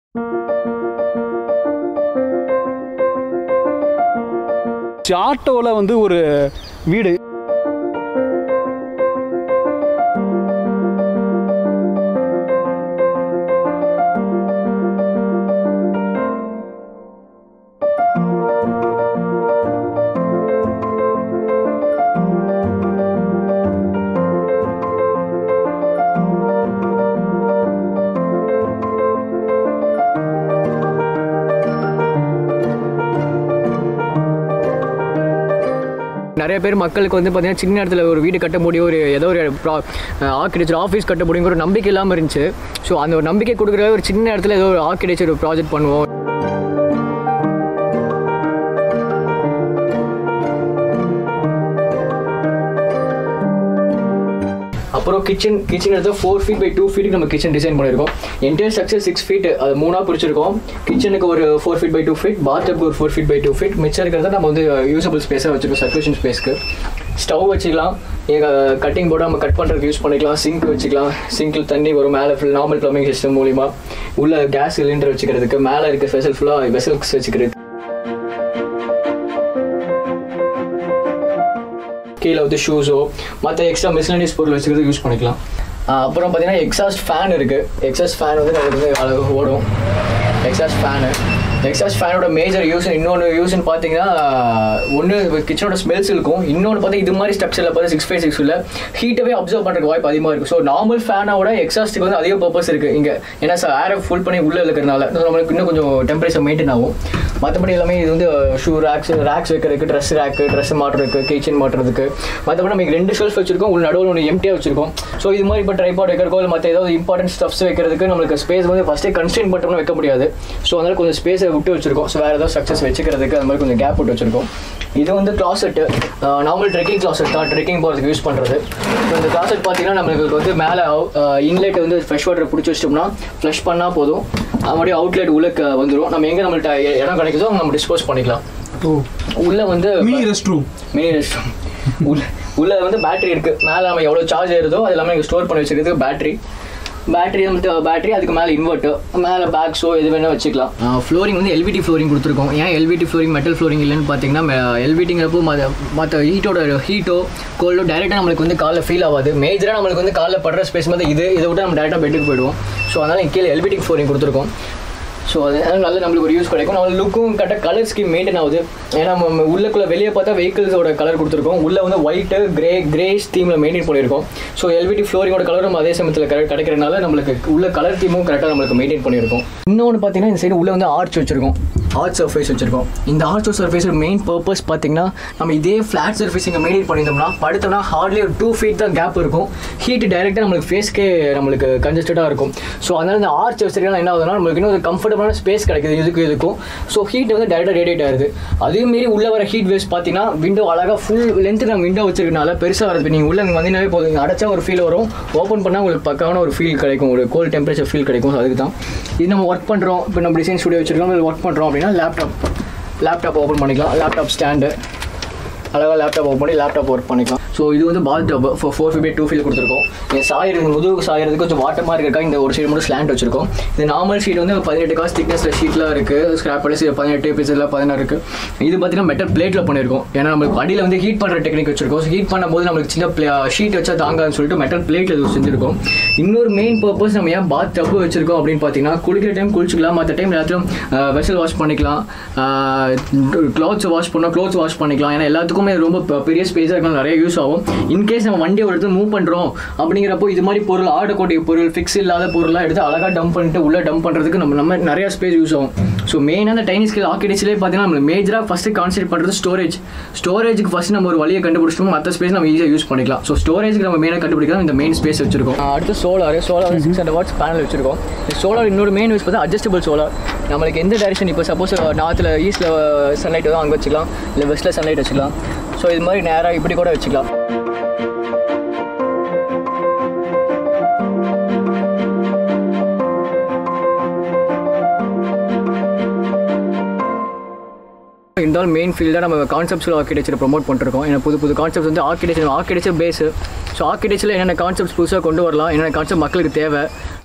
ஆட்டோவில் வந்து ஒரு வீடு நிறைய பேர் மக்களுக்கு வந்து பார்த்தீங்கன்னா சின்ன இடத்துல ஒரு வீடு கட்ட முடியும் ஒரு ஏதோ ஒரு ஆர்கிடெக்சர் ஆஃபீஸ் கட்ட முடியுங்கிற ஒரு நம்பிக்கை இல்லாமல் இருந்துச்சு ஸோ அந்த ஒரு நம்பிக்கை கொடுக்குற ஒரு சின்ன இடத்துல ஏதோ ஒரு ஆர்கிடெக்சர் ப்ராஜெக்ட் பண்ணுவோம் அப்புறம் கிச்சன் கிச்சன் எடுத்து ஃபோர் ஃபீட் பை டூ ஃபீட்டுக்கு நம்ம கிச்சன் டிசைன் பண்ணியிருக்கோம் என்டையர் ஸ்ட்ரக்சர் சிக்ஸ் ஃபீட் அது மூணாக பிடிச்சிருக்கோம் கிச்சனுக்கு ஒரு four feet by two feet பாத்டப்க்கு ஒரு four feet by two feet மிச்சம் இருக்கிறத நம்ம வந்து யூசபிள் ஸ்பேஸாக வச்சுருக்கோம் சர்க்குலேஷன் ஸ்பேஸ்க்கு ஸ்டவ் வச்சுக்கலாம் எங்கள் கட்டிங் போர்டு நம்ம கட் பண்ணுறதுக்கு யூஸ் பண்ணிக்கலாம் சிங்க் வச்சுக்கலாம் சிங்கில் தண்ணி வரும் மேலே ஃபுல் நார்மல் ப்ளம்பிங் சிஸ்டம் மூலிமா உள்ள கேஸ் சிலிண்டர் வச்சுக்கிறதுக்கு மேலே இருக்க ஸ்பெஷல் ஃபுல்லாக வெசல்ஸ் வச்சுக்கிறது கீழே வந்து ஷூஸோ மற்ற எக்ஸ்ட்ரா மிஸ்லனியஸ் பொருள் வச்சுக்கிறது யூஸ் பண்ணிக்கலாம் ஆஹ் அப்புறம் பார்த்தீங்கன்னா எக்ஸாஸ்ட் ஃபேன் இருக்குது எக்ஸாஸ்ட் ஃபேன் வந்து நமக்கு வந்து அழகு ஓடும் எக்ஸாஸ்ட் ஃபேனு எக்ஸாஸ்ட் ஃபேனோட மேஜர் யூஸ் இன்னொன்று யூஸ்னு பார்த்தீங்கன்னா ஒன்று கிச்சனோட ஸ்மெல்ஸ் இருக்கும் இன்னொன்று பார்த்தா இது மாதிரி ஸ்ட்ரக்சரில் பார்த்தா சிக்ஸ் ஃபைவ் சிக்ஸில் ஹீட்டவே அப்சர்வ் பண்ணுறதுக்கு வாய்ப்பு அதிகமாக இருக்கும் ஸோ நார்மல் ஃபேனோட எக்ஸாஸ்ட்டுக்கு வந்து அதிக பர்பஸ் இருக்குது இங்கே ஏன்னா சார் ஏரை ஃபுல் பண்ணி உள்ளே இருக்கிறதுனால so நம்மளுக்கு இன்னும் கொஞ்சம் டெம்பரேச்சர் மெயின்டைன் ஆகும் மற்றபடி எல்லாமே இது வந்து ஷூ ரேக்ஸ் ரேக்ஸ் வைக்கிறதுக்கு ட்ரெஸ் ரேக்கு ட்ரெஸ் மாட்டுறதுக்கு கிச்சன் மாட்டுறதுக்கு மற்றபடி நம்ம ரெண்டு ஷெல்ஃப் வச்சிருக்கோம் உள்ள நடுவில் ஒன்று எம்டியாக வச்சிருக்கோம் ஸோ இது மாதிரி இப்போ ட்ரைபாட் வைக்கிறக்கோ இல்லை மற்ற ஏதாவது இம்பார்ட்டன்ட் ஸ்டப்ஸ் வைக்கிறதுக்கு நம்மளுக்கு ஸ்பேஸ் வந்து ஃபஸ்ட்டே கன்ஸ்டெயின் பண்ணிட்டோம்னா வைக்க முடியாது ஸோ அதனால கொஞ்சம் ஸ்பேஸை விட்டு வச்சிருக்கோம் ஸோ வேறு ஏதாவது ஸ்ட்ரக்சர்ஸ் வச்சுக்கிறதுக்கு அந்த மாதிரி கொஞ்சம் கேப் விட்டு வச்சிருக்கோம் இது வந்து கிளாசெட்டு நார்மல் ட்ரெக்கிங் கிளாசெட் தான் ட்ரெக்கிங் போகிறதுக்கு யூஸ் பண்ணுறது ஸோ இந்த கிளாசெட் பார்த்தீங்கன்னா நம்மளுக்கு வந்து மேலே இன்லெட் வந்து ஃப்ரெஷ் வாட்டர் பிடிச்சி வச்சிட்டோம்னா ஃப்ளஷ் பண்ணால் போதும் அப்படியே அவுட்லெட் உள்ள வந்துடும் நம்ம எங்கே நம்மள்ட்ட இடம் கிடைக்குதோ அங்க நம்ம டிஸ்போஸ் பண்ணிக்கலாம் உள்ள வந்து mini rest room mini rest உள்ள உள்ள வந்து பேட்டரி இருக்கு மேலே நம்ம எவ்வளோ சார்ஜ் ஏறுதோ அது எல்லாமே ஸ்டோர் பண்ணி வச்சிருக்கிறதுக்கு பேட்டரி பேட்டரி வந்து பேட்டரி அதுக்கு மேலே இன்வெர்ட்டர் மேலே பேக்ஸோ எது வேணால் வச்சுக்கலாம் ஃப்ளோரிங் வந்து எல்விடி ஃப்ளோரிங் கொடுத்துருக்கோம் ஏன் எல்விடி ஃப்ளோரிங் மெட்டல் ஃப்ளோரிங் இல்லைன்னு பார்த்தீங்கன்னா எல்விடிங்கிறப்போ மற்ற ஹீட்டோட ஹீட்டோ கோல்டோ டேரெக்டாக நம்மளுக்கு வந்து காலில் ஃபீல் ஆகாது மேஜராக நம்மளுக்கு வந்து காலில் படுற ஸ்பேஸ் மாதிரி இது இதை விட்டு நம்ம டேரெக்டாக பெட்டுக்கு போயிடுவோம் ஸோ அதனால் இங்க கீழே எல்விடி ஃப்ளோரிங் கொடுத்துருக்கோம் ஸோ அது நல்ல நம்மளுக்கு ஒரு யூஸ் கிடைக்கும் நம்ம லுக்கும் கரெக்டாக கலர் ஸ்கீம் மெயின்டைன் ஆகுது ஏன்னா நம்ம உள்ளுக்குள்ள வெளியே பார்த்தா வெஹிக்கிள்ஸோட கலர் கொடுத்துருக்கோம் உள்ள வந்து ஒயிட்டு கிரே கிரே தீமில் மெயின்டைன் பண்ணியிருக்கோம் ஸோ எல்விடி ஃப்ளோரிங்கோட கலரும் அதே சமயத்தில் கரெக்ட் கிடைக்கிறனால நம்மளுக்கு உள்ள கலர் தீமும் கரெக்டாக நம்மளுக்கு மெயின்டைன் பண்ணியிருக்கோம் இன்னொன்று பார்த்தீங்கன்னா இந்த சைடு உள்ள வந்து ஆர்ச் வச்சிருக்கோம் ஆர்ச் சர்ஃபேஸ் வச்சிருக்கோம் இந்த ஆர்ச் சர்ஃபேஸ் மெயின் பர்பஸ் பார்த்தீங்கன்னா நம்ம இதே ஃப்ளாட் சர்ஃபேஸ் இங்கே மெயின்டைன் பண்ணியிருந்தோம்னா படுத்தோம்னா ஹார்ட்லி ஒரு டூ ஃபீட் தான் கேப் இருக்கும் ஹீட் டைரெக்டாக நம்மளுக்கு ஃபேஸ்க்கே நம்மளுக்கு கன்ஜஸ்டடாக இருக்கும் ஸோ அதனால இந்த ஆர்ச் வச்சிருக்கா என்ன ஆகுதுன்னா நம்மளுக்கு இன்னும் ஒரு கம்ஃபர்டபுளான ஸ்பேஸ் கிடைக்குது இதுக்கு இதுக்கும் ஸோ ஹீட் வந்து டேரெக்டாக ரேடியேட் ஆகுது அதே மாரி உள்ள வர ஹீட் வேவ்ஸ் பார்த்தீங்கன்னா விண்டோ அழகாக ஃபுல் லென்த்து நம்ம விண்டோ வச்சிருக்கனால பெருசாக வருது நீங்கள் உள்ள வந்தீங்கன்னாவே போதும் இங்க அடைச்சா ஒரு ஃபீல் வரும் ஓப்பன் பண்ணால் உங்களுக்கு பக்காவான ஒரு ஃபீல் கிடைக்கும் ஒரு கோல்ட் டெம்பரேச்சர் ஃபீல் கிடைக்கும் So அதுக்கு தான் இது நம்ம ஒர்க் பண்ணுறோம் இப்போ நம்ம டிசைன் ஸ்டுடியோ வச்சிருக்கோம் ஒர்க் பண்ணுறோம் அப்படின்னா லேப்டாப் லேப்டாப் ஓப்பன் பண்ணிக்கலாம் லேப்டாப் ஸ்டாண்டு அழகாக லேப்டாப் ஓப்பன் பண்ணி லேப்டாப் ஒர்க் பண்ணிக்கலாம் ஸோ இது வந்து bathtub four four fifty two feel கொடுத்துருக்கோம் இது சாயிறது முதுகு சாயறதுக்கு கொஞ்சம் வாட்டமாக இருக்கா இந்த ஒரு சைடு மட்டும் ஸ்லாண்ட் வச்சிருக்கோம் இது நார்மல் ஷீட் வந்து பதினெட்டு காசு திக்னஸில் ஷீட்லாம் இருக்குது ஸ்கிராப் பண்ணி பதினெட்டு பீஸில் பதினாறு இருக்குது இது பார்த்தீங்கன்னா மெட்டல் பிளேட்டில் பண்ணியிருக்கோம் ஏன்னா நம்மளுக்கு அடியில் வந்து ஹீட் பண்ணுற டெக்னிக் வச்சிருக்கோம் ஹீட் பண்ணும்போது நம்மளுக்கு சின்ன ஷீட் வச்சா தாங்காதுன்னு சொல்லிட்டு மெட்டல் பிளேட்டில் இது செஞ்சிருக்கோம் இன்னொரு மெயின் பர்பஸ் நம்ம ஏன் பாத் டப்பு வச்சிருக்கோம் அப்படின்னு பார்த்தீங்கன்னா குளிக்கிற டைம் குளிச்சுக்கலாம் மற்ற டைம் எல்லாத்தையும் வெசல் வாஷ் பண்ணிக்கலாம் க்ளாத்ஸ் வாஷ் பண்ணோம் க்ளோத்ஸ் வாஷ் பண்ணிக்கலாம் ஏன்னா எல்லாத்துக்குமே இது ரொம்ப பெ- பெரிய ஸ்பேஸாக இருக்கலாம் நிறைய யூஸ் ஆகும் இன்கேஸ் நம்ம வண்டியை ஒரு இடத்துல மூவ் பண்ணுறோம் அப்படிங்கிறப்போ இது மாதிரி பொருள் ஆடக்கூடிய பொருள் ஃபிக்ஸ் இல்லாத பொருளாக எடுத்து அழகாக டம்ப் பண்ணிட்டு உள்ளே டம்ப் பண்ணுறதுக்கு நம்ம நம்ம நிறைய ஸ்பேஸ் யூஸ் ஆகும் ஸோ மெயினான டைனி ஸ்கில் ஆர்கிடெக்சர்லேயே பார்த்தீங்கன்னா நம்ம மேஜராக ஃபஸ்ட்டு கான்சென்ட் பண்ணுறது ஸ்டோரேஜ் ஸ்டோரேஜுக்கு ஃபஸ்ட் நம்ம ஒரு வழியை கண்டுபிடிச்சிட்டோம் மற்ற ஸ்பேஸ் நம்ம ஈஸியாக யூஸ் பண்ணிக்கலாம் ஸோ ஸ்டோரேஜ்க்கு நம்ம மெயினாக கண்டுபிடிக்கலாம் இந்த மெயின் ஸ்பேஸ் வச்சிருக்கோம் அடுத்து solar solar six hundred watts panel வச்சிருக்கோம் சோலார் இன்னொரு மெயின் யூஸ் பார்த்தா அட்ஜஸ்டபிள் சோலார் நம்மளுக்கு எந்த டைரக்ஷன் இப்போ சப்போஸ் நார்த்தில் ஈஸ்ட்டில் சன்லைட் வரும் அங்கே வச்சுக்கலாம் இல்லை வெஸ்ட்டில் சன்லைட் வச்சுக்கலாம் ஸோ இது மாதிரி நேராக இப்படி கூட வச்சுக்கலாம் இருந்தாலும் மெயின் ஃபீல்டாக நம்ம கான்செப்ட்ஸில் ஆர்கிடெக்சர் ப்ரோமோட் பண்ணிருக்கோம் ஏன்னா புது புது கான்செப்ட்ஸ் வந்து ஆர்கிடெக்சர் ஆர்கிடெக்சர் பேஸு ஸோ ஆர்கிடெக்சரில் என்னென்ன கான்செப்ட்ஸ் புதுசாக கொண்டு வரலாம் என்னென்ன கான்செப்ட் மக்களுக்கு தேவை